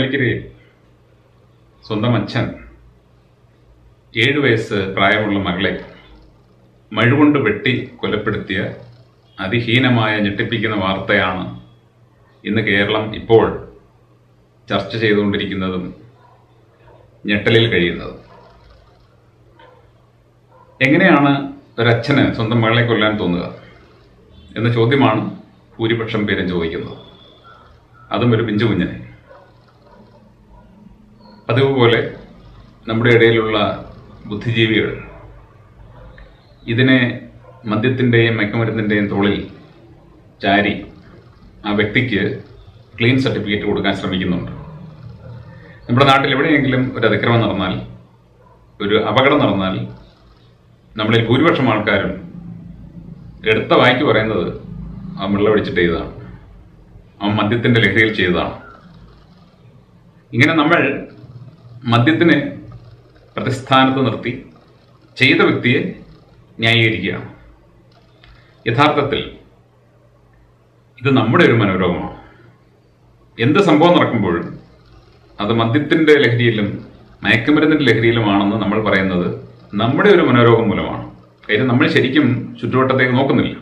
മാവേലിക്കരയിൽ സ്വന്തം അച്ഛൻ ഏഴു വയസ്സ് പ്രായമുള്ള മകളെ മഴുകൊണ്ട് വെട്ടി കൊലപ്പെടുത്തിയ അതിഹീനമായ ഞെട്ടിപ്പിക്കുന്ന വാർത്തയാണ് ഇന്ന് കേരളം ഇപ്പോൾ ചർച്ച ചെയ്തുകൊണ്ടിരിക്കുന്നതും ഞെട്ടലിൽ കഴിയുന്നതും എങ്ങനെയാണ് ഒരച്ഛന് സ്വന്തം മകളെ കൊല്ലാൻ തോന്നുക എന്ന ചോദ്യമാണ് ഭൂരിപക്ഷം പേരും ചോദിക്കുന്നത് അതും ഒരു പിഞ്ചു കുഞ്ഞിനെ പതിവ് പോലെ നമ്മുടെ ഇടയിലുള്ള ബുദ്ധിജീവികൾ ഇതിനെ മദ്യത്തിൻ്റെയും മയക്കുമരുന്നിൻ്റെയും തോളിൽ ചാരി ആ വ്യക്തിക്ക് ക്ലീൻ സർട്ടിഫിക്കറ്റ് കൊടുക്കാൻ ശ്രമിക്കുന്നുണ്ട് നമ്മുടെ നാട്ടിൽ എവിടെയെങ്കിലും ഒരു അതിക്രമം നടന്നാൽ ഒരു അപകടം നടന്നാൽ നമ്മളിൽ ഭൂരിപക്ഷം ആൾക്കാരും എടുത്ത വായിക്ക് പറയുന്നത് അവൻ വെള്ളമടിച്ചിട്ട് ചെയ്തതാണ് അവൻ മദ്യത്തിൻ്റെ ലഹരിയിൽ ചെയ്തതാണ് ഇങ്ങനെ നമ്മൾ മദ്യത്തിനെ പ്രതിസ്ഥാനത്ത് നിർത്തി ചെയ്ത വ്യക്തിയെ ന്യായീകരിക്കുകയാണ് യഥാർത്ഥത്തിൽ ഇത് നമ്മുടെ ഒരു മനോരോഗമാണ് എന്ത് സംഭവം നടക്കുമ്പോഴും അത് മദ്യത്തിൻ്റെ ലഹരിയിലും മയക്കുമരുന്നിൻ്റെ ലഹരിയിലുമാണെന്ന് നമ്മൾ പറയുന്നത് നമ്മുടെ ഒരു മനോരോഗം മൂലമാണ് കാര്യം നമ്മൾ ശരിക്കും ചുറ്റുവട്ടത്തേക്ക് നോക്കുന്നില്ല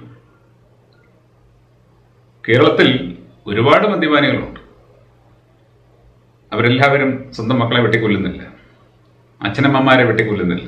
കേരളത്തിൽ ഒരുപാട് മദ്യപാനികളുണ്ട് അവരെല്ലാവരും സ്വന്തം മക്കളെ വെട്ടിക്കൊല്ലുന്നില്ല അച്ഛനമ്മമാരെ വെട്ടിക്കൊല്ലുന്നില്ല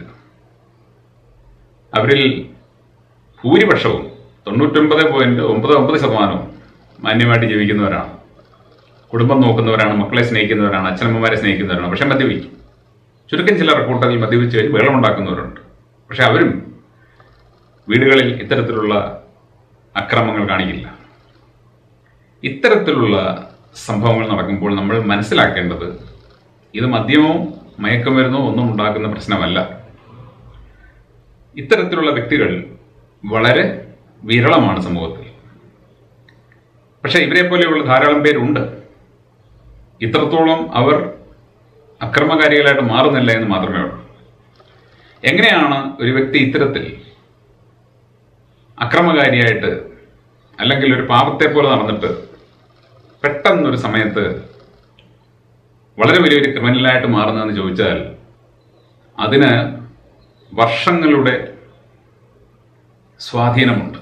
അവരിൽ ഭൂരിപക്ഷവും തൊണ്ണൂറ്റൊമ്പത് പോയിന്റ് ഒമ്പത് ഒമ്പത് ശതമാനവും മാന്യമായിട്ട് ജീവിക്കുന്നവരാണ് കുടുംബം നോക്കുന്നവരാണ് മക്കളെ സ്നേഹിക്കുന്നവരാണ് അച്ഛനമ്മമാരെ സ്നേഹിക്കുന്നവരാണ് പക്ഷെ മദ്യപിക്കും ചുരുക്കം ചില റിപ്പോർട്ടുകളിൽ മദ്യപിച്ച് കഴിഞ്ഞ് വെള്ളമുണ്ടാക്കുന്നവരുണ്ട് പക്ഷെ അവരും വീടുകളിൽ ഇത്തരത്തിലുള്ള അക്രമങ്ങൾ കാണിക്കില്ല ഇത്തരത്തിലുള്ള സംഭവങ്ങൾ നടക്കുമ്പോൾ നമ്മൾ മനസ്സിലാക്കേണ്ടത് ഇത് മദ്യമോ മയക്കുമരുന്നോ ഒന്നും ഉണ്ടാക്കുന്ന പ്രശ്നമല്ല ഇത്തരത്തിലുള്ള വ്യക്തികൾ വളരെ വിരളമാണ് സമൂഹത്തിൽ പക്ഷെ ഇവരെ പോലെയുള്ള ധാരാളം പേരുണ്ട് ഇത്രത്തോളം അവർ അക്രമകാരികളായിട്ട് മാറുന്നില്ല എന്ന് മാത്രമേ ഉള്ളൂ എങ്ങനെയാണ് ഒരു വ്യക്തി ഇത്തരത്തിൽ അക്രമകാരിയായിട്ട് അല്ലെങ്കിൽ ഒരു പാപത്തെ പോലെ നടന്നിട്ട് പെട്ടെന്നൊരു സമയത്ത് വളരെ വലിയൊരു ക്രിമിനലായിട്ട് മാറുന്നതെന്ന് ചോദിച്ചാൽ അതിന് വർഷങ്ങളുടെ സ്വാധീനമുണ്ട്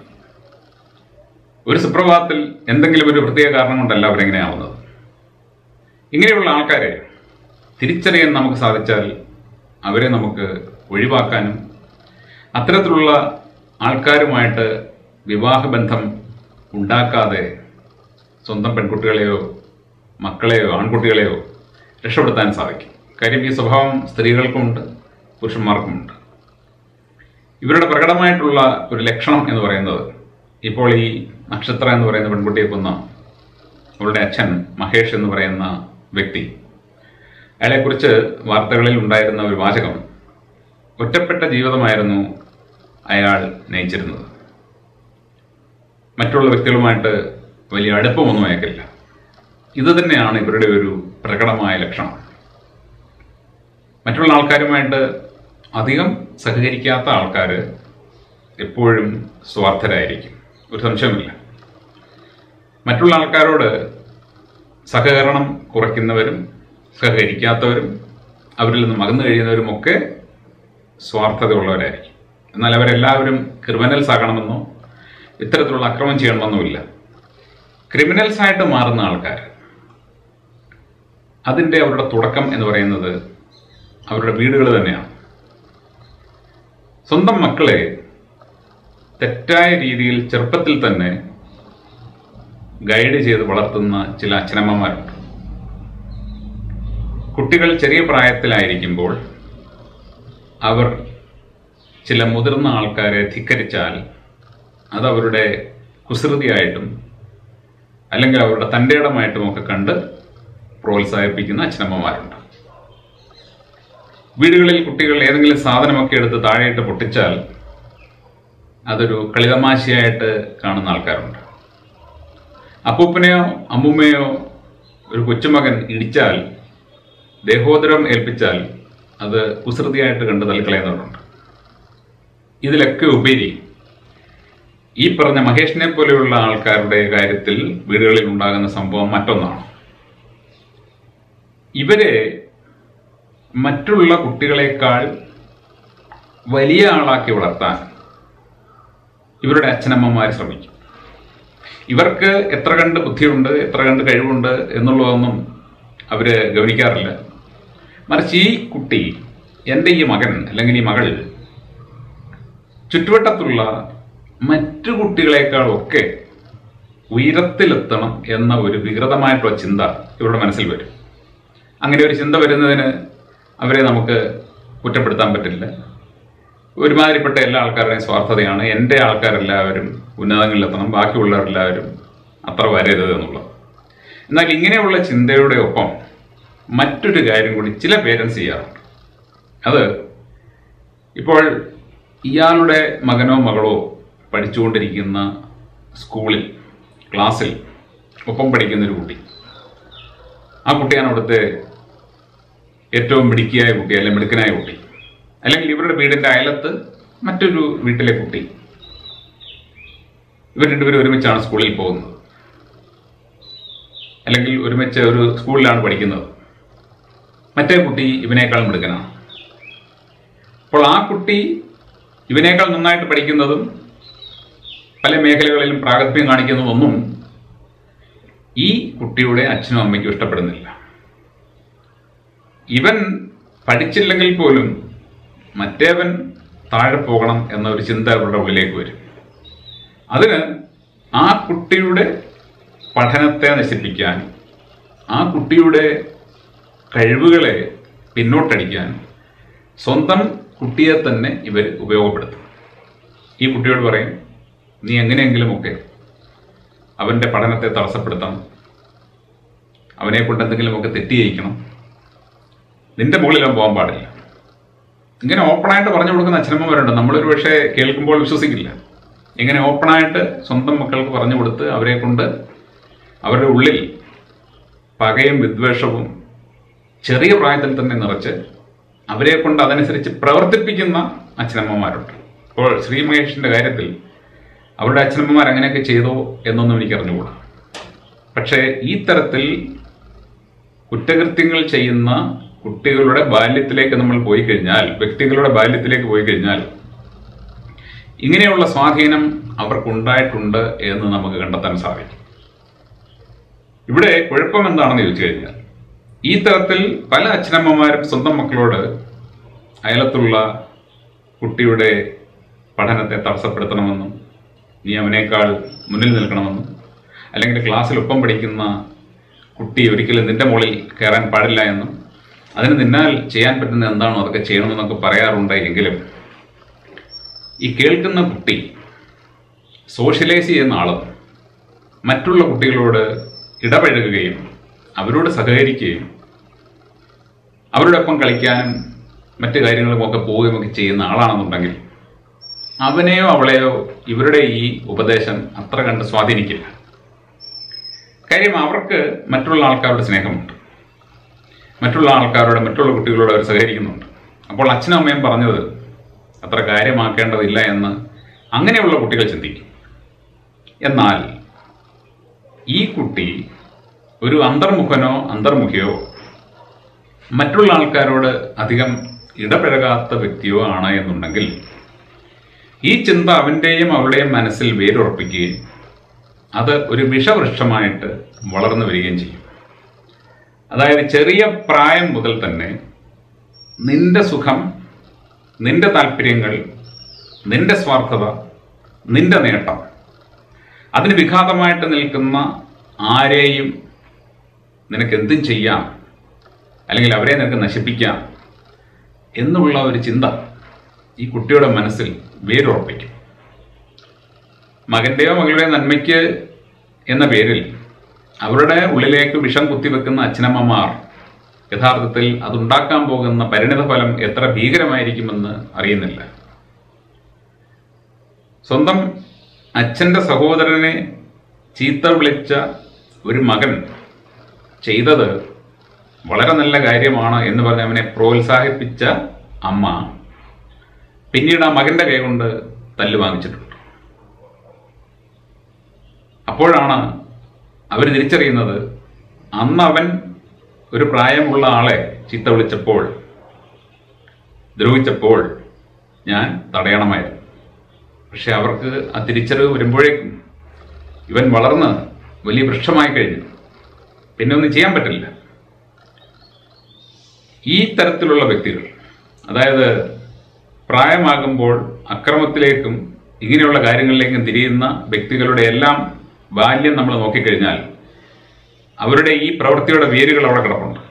ഒരു സുപ്രഭാതത്തിൽ എന്തെങ്കിലും ഒരു പ്രത്യേക കാരണം കൊണ്ടല്ല അവരെങ്ങനെയാവുന്നത് ഇങ്ങനെയുള്ള ആൾക്കാരെ തിരിച്ചറിയാൻ നമുക്ക് സാധിച്ചാൽ അവരെ നമുക്ക് ഒഴിവാക്കാനും അത്തരത്തിലുള്ള ആൾക്കാരുമായിട്ട് വിവാഹബന്ധം ഉണ്ടാക്കാതെ സ്വന്തം പെൺകുട്ടികളെയോ മക്കളെയോ ആൺകുട്ടികളെയോ രക്ഷപ്പെടുത്താൻ സാധിക്കും കാര്യം ഈ സ്വഭാവം സ്ത്രീകൾക്കുമുണ്ട് പുരുഷന്മാർക്കുമുണ്ട് ഇവരുടെ പ്രകടമായിട്ടുള്ള ഒരു ലക്ഷണം എന്ന് പറയുന്നത് ഇപ്പോൾ ഈ നക്ഷത്ര എന്ന് പറയുന്ന പെൺകുട്ടിയെ കൊന്ന അവളുടെ അച്ഛൻ മഹേഷ് എന്ന് പറയുന്ന വ്യക്തി അയാളെക്കുറിച്ച് വാർത്തകളിൽ ഉണ്ടായിരുന്ന ഒരു വാചകം ഒറ്റപ്പെട്ട ജീവിതമായിരുന്നു അയാൾ നയിച്ചിരുന്നത് മറ്റുള്ള വ്യക്തികളുമായിട്ട് വലിയ അടുപ്പമൊന്നും അയക്കില്ല ഇത് തന്നെയാണ് ഇവരുടെ ഒരു പ്രകടമായ ലക്ഷണം മറ്റുള്ള ആൾക്കാരുമായിട്ട് അധികം സഹകരിക്കാത്ത ആൾക്കാർ എപ്പോഴും സ്വാർത്ഥരായിരിക്കും ഒരു സംശയമില്ല മറ്റുള്ള ആൾക്കാരോട് സഹകരണം കുറയ്ക്കുന്നവരും സഹകരിക്കാത്തവരും അവരിൽ നിന്ന് മകന്നു കഴിയുന്നവരുമൊക്കെ സ്വാർത്ഥതയുള്ളവരായിരിക്കും എന്നാൽ അവരെല്ലാവരും ക്രിമിനൽസ് ആകണമെന്നോ ഇത്തരത്തിലുള്ള അക്രമം ചെയ്യണമെന്നുമില്ല ക്രിമിനൽസ് ആയിട്ട് മാറുന്ന ആൾക്കാർ അതിൻ്റെ അവരുടെ തുടക്കം എന്ന് പറയുന്നത് അവരുടെ വീടുകൾ തന്നെയാണ് സ്വന്തം മക്കളെ തെറ്റായ രീതിയിൽ ചെറുപ്പത്തിൽ തന്നെ ഗൈഡ് ചെയ്ത് വളർത്തുന്ന ചില അച്ഛനമ്മമാരുണ്ട് കുട്ടികൾ ചെറിയ പ്രായത്തിലായിരിക്കുമ്പോൾ അവർ ചില മുതിർന്ന ആൾക്കാരെ ധിക്കരിച്ചാൽ അത് അവരുടെ കുസൃതിയായിട്ടും അല്ലെങ്കിൽ അവരുടെ തൻ്റെ ഇടമായിട്ടും ഒക്കെ കണ്ട് പ്രോത്സാഹിപ്പിക്കുന്ന അച്ഛനമ്മമാരുണ്ട് വീടുകളിൽ കുട്ടികൾ ഏതെങ്കിലും സാധനമൊക്കെ എടുത്ത് താഴെയിട്ട് പൊട്ടിച്ചാൽ അതൊരു കളിതമാശയായിട്ട് കാണുന്ന ആൾക്കാരുണ്ട് അപ്പൂപ്പനെയോ അമ്മുമ്മയോ ഒരു കൊച്ചുമകൻ ഇടിച്ചാൽ ദേഹോദരം ഏൽപ്പിച്ചാൽ അത് കുസൃതിയായിട്ട് കണ്ട് തള്ളിക്കളയുന്നവരുണ്ട് ഇതിലൊക്കെ ഉപരി ഈ പറഞ്ഞ മഹേഷിനെ പോലെയുള്ള ആൾക്കാരുടെ കാര്യത്തിൽ വീടുകളിൽ ഉണ്ടാകുന്ന സംഭവം മറ്റൊന്നാണ് ഇവരെ മറ്റുള്ള കുട്ടികളെക്കാൾ വലിയ ആളാക്കി വളർത്താൻ ഇവരുടെ അച്ഛനമ്മമാർ ശ്രമിക്കും ഇവർക്ക് എത്ര കണ്ട് ബുദ്ധിയുണ്ട് എത്ര കണ്ട് കഴിവുണ്ട് എന്നുള്ളതൊന്നും അവര് ഗവനിക്കാറില്ല മറിച്ച് ഈ കുട്ടി എൻ്റെ ഈ മകൻ അല്ലെങ്കിൽ ഈ മകൾ ചുറ്റുവട്ടത്തുള്ള മറ്റു കുട്ടികളെക്കാളൊക്കെ ഉയരത്തിലെത്തണം എന്ന ഒരു വികൃതമായിട്ടുള്ള ചിന്ത ഇവരുടെ മനസ്സിൽ വരും അങ്ങനെ ഒരു ചിന്ത വരുന്നതിന് അവരെ നമുക്ക് കുറ്റപ്പെടുത്താൻ പറ്റില്ല ഒരുമാതിരിപ്പെട്ട എല്ലാ ആൾക്കാരുടെയും സ്വാർത്ഥതയാണ് എൻ്റെ ആൾക്കാരെല്ലാവരും ഉന്നതങ്ങളിലെത്തണം ബാക്കിയുള്ളവരെല്ലാവരും അത്ര വരരുത് എന്നുള്ളത് എന്നാൽ ഇങ്ങനെയുള്ള ചിന്തയുടെ ഒപ്പം മറ്റൊരു കാര്യം കൂടി ചില പേരൻസ് ചെയ്യാറുണ്ട് അത് ഇപ്പോൾ ഇയാളുടെ മകനോ മകളോ പഠിച്ചുകൊണ്ടിരിക്കുന്ന സ്കൂളിൽ ക്ലാസ്സിൽ ഒപ്പം പഠിക്കുന്ന ഒരു കുട്ടി ആ കുട്ടിയാണ് അവിടുത്തെ ഏറ്റവും മിടുക്കിയായ കുട്ടി അല്ലെങ്കിൽ മിടുക്കനായ കുട്ടി അല്ലെങ്കിൽ ഇവരുടെ വീടിന്റെ അയലത്ത് മറ്റൊരു വീട്ടിലെ കുട്ടി ഇവർ രണ്ടുപേരും ഒരുമിച്ചാണ് സ്കൂളിൽ പോകുന്നത് അല്ലെങ്കിൽ ഒരുമിച്ച് ഒരു സ്കൂളിലാണ് പഠിക്കുന്നത് മറ്റേ കുട്ടി ഇവനേക്കാൾ മിടുക്കനാണ് അപ്പോൾ ആ കുട്ടി ഇവനേക്കാൾ നന്നായിട്ട് പഠിക്കുന്നതും പല മേഖലകളിലും പ്രാഗത്ഭ്യം കാണിക്കുന്നതൊന്നും ഈ കുട്ടിയുടെ അച്ഛനും അമ്മയ്ക്കും ഇഷ്ടപ്പെടുന്നില്ല ഇവൻ പഠിച്ചില്ലെങ്കിൽ പോലും മറ്റേവൻ താഴെ പോകണം എന്ന ഒരു ചിന്ത അവരുടെ ഉള്ളിലേക്ക് വരും അതിന് ആ കുട്ടിയുടെ പഠനത്തെ നശിപ്പിക്കാൻ ആ കുട്ടിയുടെ കഴിവുകളെ പിന്നോട്ടടിക്കാൻ സ്വന്തം കുട്ടിയെ തന്നെ ഇവർ ഉപയോഗപ്പെടുത്തും ഈ കുട്ടിയോട് പറയും നീ എങ്ങനെയെങ്കിലുമൊക്കെ അവൻ്റെ പഠനത്തെ തടസ്സപ്പെടുത്തണം അവനെ കൊണ്ട് എന്തെങ്കിലുമൊക്കെ തെറ്റ് ചെയ്യിക്കണം നിന്റെ മുകളിൽ അവൻ പോകാൻ പാടില്ല ഇങ്ങനെ ഓപ്പണായിട്ട് പറഞ്ഞു കൊടുക്കുന്ന അച്ഛനമ്മമാരുണ്ട് നമ്മളൊരു പക്ഷേ കേൾക്കുമ്പോൾ വിശ്വസിക്കില്ല ഇങ്ങനെ ഓപ്പണായിട്ട് സ്വന്തം മക്കൾക്ക് പറഞ്ഞു കൊടുത്ത് അവരെ കൊണ്ട് അവരുടെ ഉള്ളിൽ പകയും വിദ്വേഷവും ചെറിയ പ്രായത്തിൽ തന്നെ നിറച്ച് അവരെ കൊണ്ട് അതനുസരിച്ച് പ്രവർത്തിപ്പിക്കുന്ന അച്ഛനമ്മമാരുണ്ട് ഇപ്പോൾ ശ്രീ മഹേഷിന്റെ കാര്യത്തിൽ അവരുടെ അച്ഛനമ്മമാർ അങ്ങനെയൊക്കെ ചെയ്തോ എന്നൊന്നും എനിക്ക് അറിഞ്ഞുകൂടാ പക്ഷേ ഈ തരത്തിൽ കുറ്റകൃത്യങ്ങൾ ചെയ്യുന്ന കുട്ടികളുടെ ബാല്യത്തിലേക്ക് നമ്മൾ പോയി കഴിഞ്ഞാൽ വ്യക്തികളുടെ ബാല്യത്തിലേക്ക് പോയി കഴിഞ്ഞാൽ ഇങ്ങനെയുള്ള സ്വാധീനം അവർക്കുണ്ടായിട്ടുണ്ട് എന്ന് നമുക്ക് കണ്ടെത്താൻ സാധിക്കും ഇവിടെ കുഴപ്പം എന്താണെന്ന് ചോദിച്ചു കഴിഞ്ഞാൽ ഈ തരത്തിൽ പല അച്ഛനമ്മമാരും സ്വന്തം മക്കളോട് അയലത്തുള്ള കുട്ടിയുടെ പഠനത്തെ തടസ്സപ്പെടുത്തണമെന്നും നീ അവനേക്കാൾ മുന്നിൽ നിൽക്കണമെന്നും അല്ലെങ്കിൽ ക്ലാസ്സിൽ ഒപ്പം പഠിക്കുന്ന കുട്ടി ഒരിക്കലും നിന്റെ മുകളിൽ കയറാൻ പാടില്ല എന്നും അതിന് നിന്നാൽ ചെയ്യാൻ പറ്റുന്ന എന്താണോ അതൊക്കെ ചെയ്യണമെന്നൊക്കെ പറയാറുണ്ട് എങ്കിലും ഈ കേൾക്കുന്ന കുട്ടി സോഷ്യലൈസ് ചെയ്യുന്ന ആളും മറ്റുള്ള കുട്ടികളോട് ഇടപഴകുകയും അവരോട് സഹകരിക്കുകയും അവരോടൊപ്പം കളിക്കാനും മറ്റു കാര്യങ്ങളുമൊക്കെ പോവുകയും ഒക്കെ ചെയ്യുന്ന ആളാണെന്നുണ്ടെങ്കിൽ അവനെയോ അവളെയോ ഇവരുടെ ഈ ഉപദേശം അത്ര കണ്ട് സ്വാധീനിക്കില്ല കാര്യം അവർക്ക് മറ്റുള്ള ആൾക്കാരുടെ സ്നേഹമുണ്ട് മറ്റുള്ള ആൾക്കാരോട് മറ്റുള്ള കുട്ടികളോട് അവർ സഹകരിക്കുന്നുണ്ട് അപ്പോൾ അച്ഛനും അമ്മയും പറഞ്ഞത് അത്ര കാര്യമാക്കേണ്ടതില്ല എന്ന് അങ്ങനെയുള്ള കുട്ടികൾ ചിന്തിക്കും എന്നാൽ ഈ കുട്ടി ഒരു അന്തർമുഖനോ അന്തർമുഖിയോ മറ്റുള്ള ആൾക്കാരോട് അധികം ഇടപഴകാത്ത വ്യക്തിയോ ആണ് എന്നുണ്ടെങ്കിൽ ഈ ചിന്ത അവൻ്റെയും അവളുടെയും മനസ്സിൽ വേരുറപ്പിക്കുകയും അത് ഒരു വിഷവൃക്ഷമായിട്ട് വളർന്നു വരികയും ചെയ്യും അതായത് ചെറിയ പ്രായം മുതൽ തന്നെ നിന്റെ സുഖം നിന്റെ താല്പര്യങ്ങൾ നിന്റെ സ്വാർത്ഥത നിന്റെ നേട്ടം അതിന് വിഘാതമായിട്ട് നിൽക്കുന്ന ആരെയും നിനക്ക് എന്തും ചെയ്യാം അല്ലെങ്കിൽ അവരെ നിനക്ക് നശിപ്പിക്കാം എന്നുള്ള ഒരു ചിന്ത ഈ കുട്ടിയുടെ മനസ്സിൽ വേരുറപ്പിക്കും മകന്റെയോ മകളുടെയോ നന്മയ്ക്ക് എന്ന പേരിൽ അവരുടെ ഉള്ളിലേക്ക് വിഷം കുത്തിവെക്കുന്ന അച്ഛനമ്മമാർ യഥാർത്ഥത്തിൽ അതുണ്ടാക്കാൻ പോകുന്ന പരിണിത ഫലം എത്ര ഭീകരമായിരിക്കുമെന്ന് അറിയുന്നില്ല സ്വന്തം അച്ഛന്റെ സഹോദരനെ ചീത്ത വിളിച്ച ഒരു മകൻ ചെയ്തത് വളരെ നല്ല കാര്യമാണ് എന്ന് പറഞ്ഞ് അവനെ പ്രോത്സാഹിപ്പിച്ച അമ്മ പിന്നീട് ആ മകന്റെ കൈ കൊണ്ട് തല്ല് വാങ്ങിച്ചിട്ടുണ്ട് അപ്പോഴാണ് അവർ തിരിച്ചറിയുന്നത് അന്ന് അവൻ ഒരു പ്രായമുള്ള ആളെ ചീത്ത വിളിച്ചപ്പോൾ ദ്രോഹിച്ചപ്പോൾ ഞാൻ തടയണമായിരുന്നു പക്ഷെ അവർക്ക് ആ തിരിച്ചറിവ് വരുമ്പോഴേക്കും ഇവൻ വളർന്ന് വലിയ വൃക്ഷമായി കഴിഞ്ഞു പിന്നെ ഒന്നും ചെയ്യാൻ പറ്റില്ല ഈ തരത്തിലുള്ള വ്യക്തികൾ അതായത് പ്രായമാകുമ്പോൾ അക്രമത്തിലേക്കും ഇങ്ങനെയുള്ള കാര്യങ്ങളിലേക്കും തിരിയുന്ന വ്യക്തികളുടെ എല്ലാം ബാല്യം നമ്മൾ നോക്കിക്കഴിഞ്ഞാൽ അവരുടെ ഈ പ്രവൃത്തിയുടെ വേരുകൾ അവിടെ കിടപ്പുണ്ട്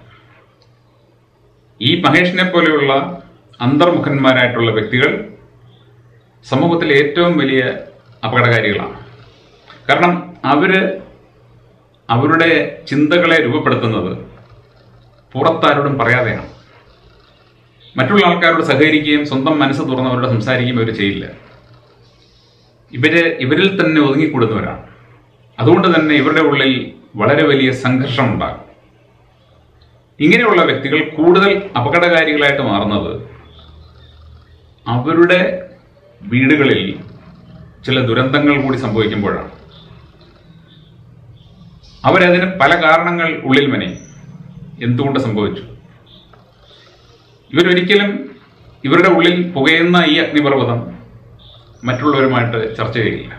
ഈ മഹേഷിനെ പോലെയുള്ള അന്തർമുഖന്മാരായിട്ടുള്ള വ്യക്തികൾ സമൂഹത്തിലെ ഏറ്റവും വലിയ അപകടകാരികളാണ് കാരണം അവര് അവരുടെ ചിന്തകളെ രൂപപ്പെടുത്തുന്നത് പുറത്താരോടും പറയാതെയാണ് മറ്റുള്ള ആൾക്കാരോട് സഹകരിക്കുകയും സ്വന്തം മനസ്സ് തുറന്നവരോട് സംസാരിക്കുകയും അവർ ചെയ്യില്ല ഇവര് ഇവരിൽ തന്നെ ഒതുങ്ങിക്കൂടുന്നവരാണ് അതുകൊണ്ട് തന്നെ ഇവരുടെ ഉള്ളിൽ വളരെ വലിയ സംഘർഷം ഉണ്ടാകും ഇങ്ങനെയുള്ള വ്യക്തികൾ കൂടുതൽ അപകടകാരികളായിട്ട് മാറുന്നത് അവരുടെ വീടുകളിൽ ചില ദുരന്തങ്ങൾ കൂടി സംഭവിക്കുമ്പോഴാണ് അവരതിന് പല കാരണങ്ങൾ ഉള്ളിൽ മെനയും എന്തുകൊണ്ട് സംഭവിച്ചു ഇവരൊരിക്കലും ഇവരുടെ ഉള്ളിൽ പുകയുന്ന ഈ അഗ്നിപർവ്വതം മറ്റുള്ളവരുമായിട്ട് ചർച്ച ചെയ്യില്ല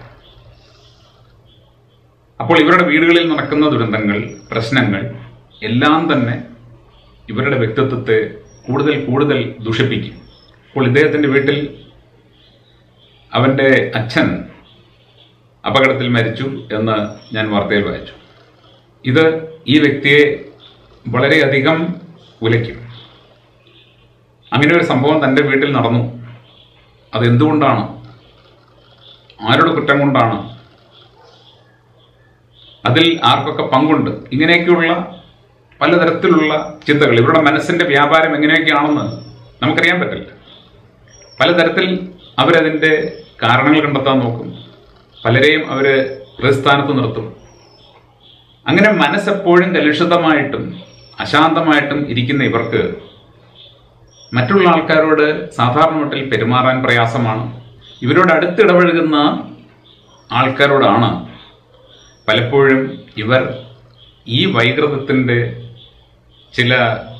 അപ്പോൾ ഇവരുടെ വീടുകളിൽ നടക്കുന്ന ദുരന്തങ്ങൾ പ്രശ്നങ്ങൾ എല്ലാം തന്നെ ഇവരുടെ വ്യക്തിത്വത്തെ കൂടുതൽ കൂടുതൽ ദൂഷിപ്പിക്കും അപ്പോൾ ഇദ്ദേഹത്തിൻ്റെ വീട്ടിൽ അവൻ്റെ അച്ഛൻ അപകടത്തിൽ മരിച്ചു എന്ന് ഞാൻ വാർത്തയിൽ വായിച്ചു ഇത് ഈ വ്യക്തിയെ വളരെയധികം ഉലയ്ക്കും അങ്ങനെ ഒരു സംഭവം തൻ്റെ വീട്ടിൽ നടന്നു അതെന്തുകൊണ്ടാണ് ആരുടെ കുറ്റം കൊണ്ടാണ് അതിൽ ആർക്കൊക്കെ പങ്കുണ്ട് ഇങ്ങനെയൊക്കെയുള്ള പലതരത്തിലുള്ള ചിന്തകൾ ഇവരുടെ മനസ്സിന്റെ വ്യാപാരം എങ്ങനെയൊക്കെയാണെന്ന് നമുക്കറിയാൻ പറ്റില്ല പലതരത്തിൽ അവരതിൻ്റെ കാരണങ്ങൾ കണ്ടെത്താൻ നോക്കും പലരെയും അവർ പ്രതിസ്ഥാനത്ത് നിർത്തും അങ്ങനെ മനസ്സെപ്പോഴും കലുഷിതമായിട്ടും അശാന്തമായിട്ടും ഇരിക്കുന്ന ഇവർക്ക് മറ്റുള്ള ആൾക്കാരോട് സാധാരണ മട്ടിൽ പെരുമാറാൻ പ്രയാസമാണ് ഇവരോട് അടുത്തിടപഴകുന്ന ആൾക്കാരോടാണ് പലപ്പോഴും ഇവർ ഈ വൈകൃതത്തിൻ്റെ ചില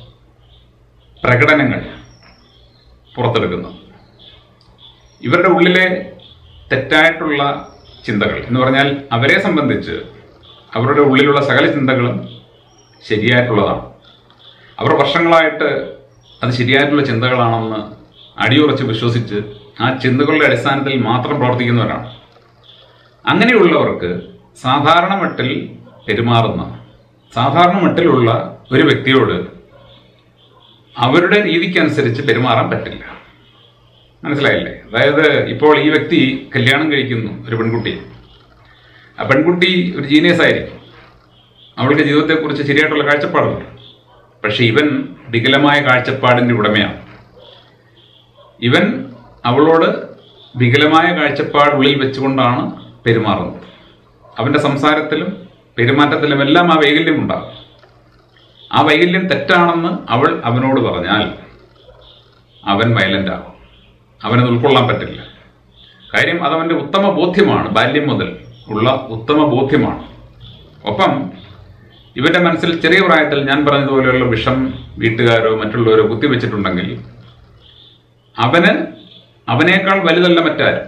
പ്രകടനങ്ങൾ പുറത്തെടുക്കുന്നത് ഇവരുടെ ഉള്ളിലെ തെറ്റായിട്ടുള്ള ചിന്തകൾ എന്ന് പറഞ്ഞാൽ അവരെ സംബന്ധിച്ച് അവരുടെ ഉള്ളിലുള്ള സകല ചിന്തകളും ശരിയായിട്ടുള്ളതാണ് അവർ വർഷങ്ങളായിട്ട് അത് ശരിയായിട്ടുള്ള ചിന്തകളാണെന്ന് അടിയുറച്ച് വിശ്വസിച്ച് ആ ചിന്തകളുടെ അടിസ്ഥാനത്തിൽ മാത്രം പ്രവർത്തിക്കുന്നവരാണ് അങ്ങനെയുള്ളവർക്ക് സാധാരണ മട്ടിൽ പെരുമാറുന്ന സാധാരണ മട്ടിലുള്ള ഒരു വ്യക്തിയോട് അവരുടെ രീതിക്കനുസരിച്ച് പെരുമാറാൻ പറ്റില്ല മനസ്സിലായില്ലേ അതായത് ഇപ്പോൾ ഈ വ്യക്തി കല്യാണം കഴിക്കുന്നു ഒരു പെൺകുട്ടി ആ പെൺകുട്ടി ഒരു ജീനിയസ് ആയിരിക്കും അവളുടെ ജീവിതത്തെക്കുറിച്ച് ശരിയായിട്ടുള്ള കാഴ്ചപ്പാടുണ്ട് പക്ഷെ ഇവൻ വികലമായ കാഴ്ചപ്പാടിന്റെ ഉടമയാണ് ഇവൻ അവളോട് വികലമായ കാഴ്ചപ്പാട് ഉള്ളിൽ വെച്ചുകൊണ്ടാണ് പെരുമാറുന്നത് അവന്റെ സംസാരത്തിലും പെരുമാറ്റത്തിലും എല്ലാം ആ വൈകല്യം ഉണ്ടാകും ആ വൈകല്യം തെറ്റാണെന്ന് അവൾ അവനോട് പറഞ്ഞാൽ അവൻ വയലന്റ് ആകും അവനത് ഉൾക്കൊള്ളാൻ പറ്റില്ല കാര്യം അതവന്റെ ഉത്തമ ബോധ്യമാണ് ബാല്യം മുതൽ ഉള്ള ഉത്തമ ബോധ്യമാണ് ഒപ്പം ഇവന്റെ മനസ്സിൽ ചെറിയ പ്രായത്തിൽ ഞാൻ പറഞ്ഞതുപോലെയുള്ള വിഷം വീട്ടുകാരോ മറ്റുള്ളവരോ കുത്തിവെച്ചിട്ടുണ്ടെങ്കിൽ അവന് അവനേക്കാൾ വലുതല്ല മറ്റാരും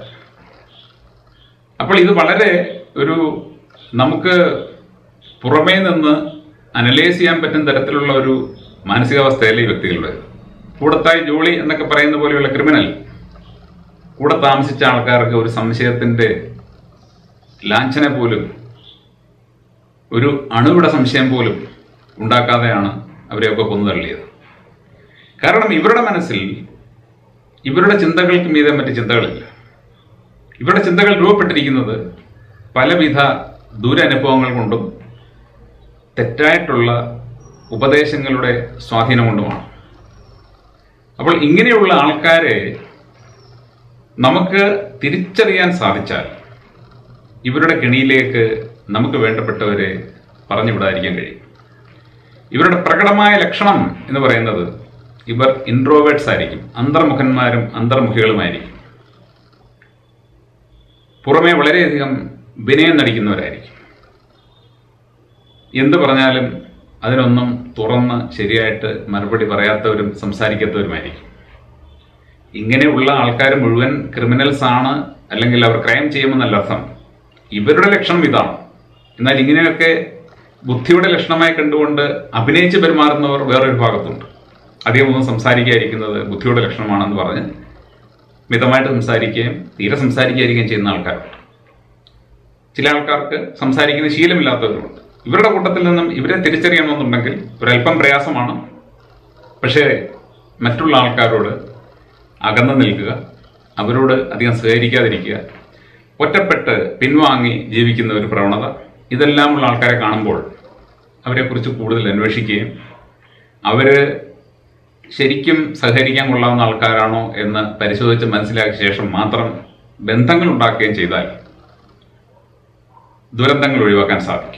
അപ്പോൾ ഇത് വളരെ ഒരു നമുക്ക് പുറമേ നിന്ന് അനലൈസ് ചെയ്യാൻ പറ്റുന്ന തരത്തിലുള്ള ഒരു മാനസികാവസ്ഥയല്ല ഈ വ്യക്തികളുടെ കൂടത്തായി ജോളി എന്നൊക്കെ പറയുന്ന പോലെയുള്ള ക്രിമിനൽ കൂടെ താമസിച്ച ആൾക്കാർക്ക് ഒരു സംശയത്തിന്റെ ലാഞ്ചന പോലും ഒരു അണുവിട സംശയം പോലും ഉണ്ടാക്കാതെയാണ് അവരെയൊക്കെ കൊന്നു തള്ളിയത് കാരണം ഇവരുടെ മനസ്സിൽ ഇവരുടെ ചിന്തകൾക്ക് മീതെ മറ്റ് ചിന്തകളില്ല ഇവരുടെ ചിന്തകൾ രൂപപ്പെട്ടിരിക്കുന്നത് പലവിധ ദുരനുഭവങ്ങൾ കൊണ്ടും തെറ്റായിട്ടുള്ള ഉപദേശങ്ങളുടെ സ്വാധീനം കൊണ്ടുമാണ് അപ്പോൾ ഇങ്ങനെയുള്ള ആൾക്കാരെ നമുക്ക് തിരിച്ചറിയാൻ സാധിച്ചാൽ ഇവരുടെ കെണിയിലേക്ക് നമുക്ക് വേണ്ടപ്പെട്ടവരെ പറഞ്ഞുവിടാതിരിക്കാൻ കഴിയും ഇവരുടെ പ്രകടമായ ലക്ഷണം എന്ന് പറയുന്നത് ഇവർ ഇൻട്രോവേർട്സ് ആയിരിക്കും അന്തർമുഖന്മാരും അന്തർമുഖികളുമായിരിക്കും പുറമെ വളരെയധികം വിനയം നടിക്കുന്നവരായിരിക്കും എന്ത് പറഞ്ഞാലും അതിനൊന്നും തുറന്ന് ശരിയായിട്ട് മറുപടി പറയാത്തവരും സംസാരിക്കാത്തവരുമായിരിക്കും ഇങ്ങനെയുള്ള ആൾക്കാർ മുഴുവൻ ക്രിമിനൽസ് ആണ് അല്ലെങ്കിൽ അവർ ക്രൈം ചെയ്യുമെന്നല്ല അർത്ഥം ഇവരുടെ ലക്ഷണം ഇതാണ് എന്നാൽ ഇങ്ങനെയൊക്കെ ബുദ്ധിയുടെ ലക്ഷണമായി കണ്ടുകൊണ്ട് അഭിനയിച്ച് പെരുമാറുന്നവർ വേറൊരു ഭാഗത്തുണ്ട് അധികം ഒന്നും സംസാരിക്കാതിരിക്കുന്നത് ബുദ്ധിയുടെ ലക്ഷണമാണെന്ന് പറഞ്ഞ് മിതമായിട്ട് സംസാരിക്കുകയും തീരെ സംസാരിക്കാതിരിക്കുകയും ചെയ്യുന്ന ആൾക്കാരുണ്ട് ചില ആൾക്കാർക്ക് സംസാരിക്കുന്ന ശീലമില്ലാത്തവരുമുണ്ട് ഇവരുടെ കൂട്ടത്തിൽ നിന്നും ഇവരെ തിരിച്ചറിയണമെന്നുണ്ടെങ്കിൽ ഒരല്പം പ്രയാസമാണ് പക്ഷേ മറ്റുള്ള ആൾക്കാരോട് അകന്നു നിൽക്കുക അവരോട് അധികം സഹകരിക്കാതിരിക്കുക ഒറ്റപ്പെട്ട് പിൻവാങ്ങി ജീവിക്കുന്ന ഒരു പ്രവണത ഇതെല്ലാമുള്ള ആൾക്കാരെ കാണുമ്പോൾ അവരെക്കുറിച്ച് കൂടുതൽ അന്വേഷിക്കുകയും അവർ ശരിക്കും സഹകരിക്കാൻ കൊള്ളാവുന്ന ആൾക്കാരാണോ എന്ന് പരിശോധിച്ച് മനസ്സിലാക്കിയ ശേഷം മാത്രം ബന്ധങ്ങൾ ഉണ്ടാക്കുകയും ചെയ്താൽ ദുരന്തങ്ങൾ ഒഴിവാക്കാൻ സാധിക്കും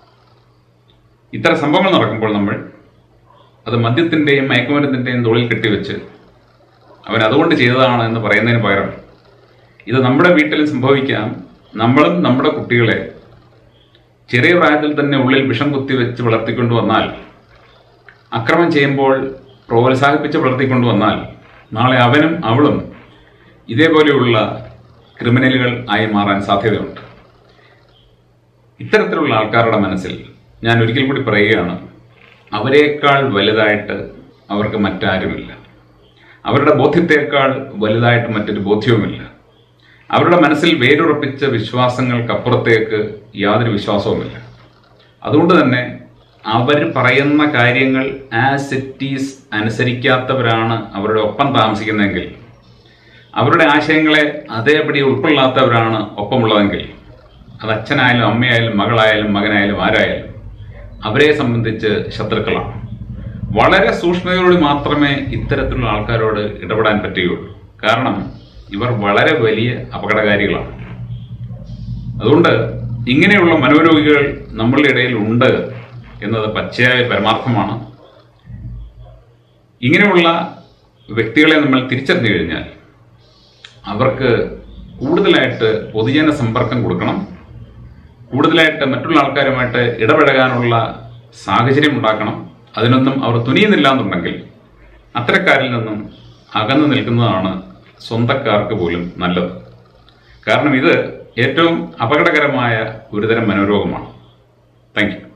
ഇത്തരം സംഭവങ്ങൾ നടക്കുമ്പോൾ നമ്മൾ അത് മദ്യത്തിൻ്റെയും മയക്കുമരുന്നിൻ്റെയും തോളിൽ കെട്ടിവെച്ച് അവൻ അതുകൊണ്ട് ചെയ്തതാണ് എന്ന് പറയുന്നതിന് പകരം ഇത് നമ്മുടെ വീട്ടിൽ സംഭവിക്കാം നമ്മളും നമ്മുടെ കുട്ടികളെ ചെറിയ പ്രായത്തിൽ തന്നെ ഉള്ളിൽ വിഷം കുത്തിവെച്ച് വളർത്തിക്കൊണ്ടു വന്നാൽ അക്രമം ചെയ്യുമ്പോൾ പ്രോത്സാഹിപ്പിച്ച് വളർത്തിക്കൊണ്ടു വന്നാൽ നാളെ അവനും അവളും ഇതേപോലെയുള്ള ക്രിമിനലുകൾ ആയി മാറാൻ സാധ്യതയുണ്ട് ഇത്തരത്തിലുള്ള ആൾക്കാരുടെ മനസ്സിൽ ഞാൻ ഒരിക്കൽ കൂടി പറയുകയാണ് അവരെക്കാൾ വലുതായിട്ട് അവർക്ക് മറ്റാരുമില്ല അവരുടെ ബോധ്യത്തെക്കാൾ വലുതായിട്ട് മറ്റൊരു ബോധ്യവുമില്ല അവരുടെ മനസ്സിൽ വേരുറപ്പിച്ച വിശ്വാസങ്ങൾക്കപ്പുറത്തേക്ക് യാതൊരു വിശ്വാസവുമില്ല അതുകൊണ്ട് തന്നെ അവർ പറയുന്ന കാര്യങ്ങൾ ആസ് ഇറ്റ് ഈസ് അനുസരിക്കാത്തവരാണ് അവരുടെ ഒപ്പം താമസിക്കുന്നതെങ്കിൽ അവരുടെ ആശയങ്ങളെ അതേപടി ഉൾക്കൊള്ളാത്തവരാണ് ഒപ്പമുള്ളതെങ്കിൽ അത് അച്ഛനായാലും അമ്മയായാലും മകളായാലും മകനായാലും ആരായാലും അവരെ സംബന്ധിച്ച് ശത്രുക്കളാണ് വളരെ സൂക്ഷ്മതയോട് മാത്രമേ ഇത്തരത്തിലുള്ള ആൾക്കാരോട് ഇടപെടാൻ പറ്റുകയുള്ളൂ കാരണം ഇവർ വളരെ വലിയ അപകടകാരികളാണ് അതുകൊണ്ട് ഇങ്ങനെയുള്ള മനോരോഗികൾ നമ്മളുടെ ഇടയിൽ ഉണ്ട് എന്നത് പച്ചയായ പരമാർത്ഥമാണ് ഇങ്ങനെയുള്ള വ്യക്തികളെ നമ്മൾ തിരിച്ചറിഞ്ഞു കഴിഞ്ഞാൽ അവർക്ക് കൂടുതലായിട്ട് പൊതുജന സമ്പർക്കം കൊടുക്കണം കൂടുതലായിട്ട് മറ്റുള്ള ആൾക്കാരുമായിട്ട് ഇടപഴകാനുള്ള സാഹചര്യം ഉണ്ടാക്കണം അതിനൊന്നും അവർ തുനിയുന്നില്ല എന്നുണ്ടെങ്കിൽ അത്തരക്കാരിൽ നിന്നും അകന്നു നിൽക്കുന്നതാണ് സ്വന്തക്കാർക്ക് പോലും നല്ലത് കാരണം ഇത് ഏറ്റവും അപകടകരമായ ഒരുതരം മനോരോഗമാണ് താങ്ക് യു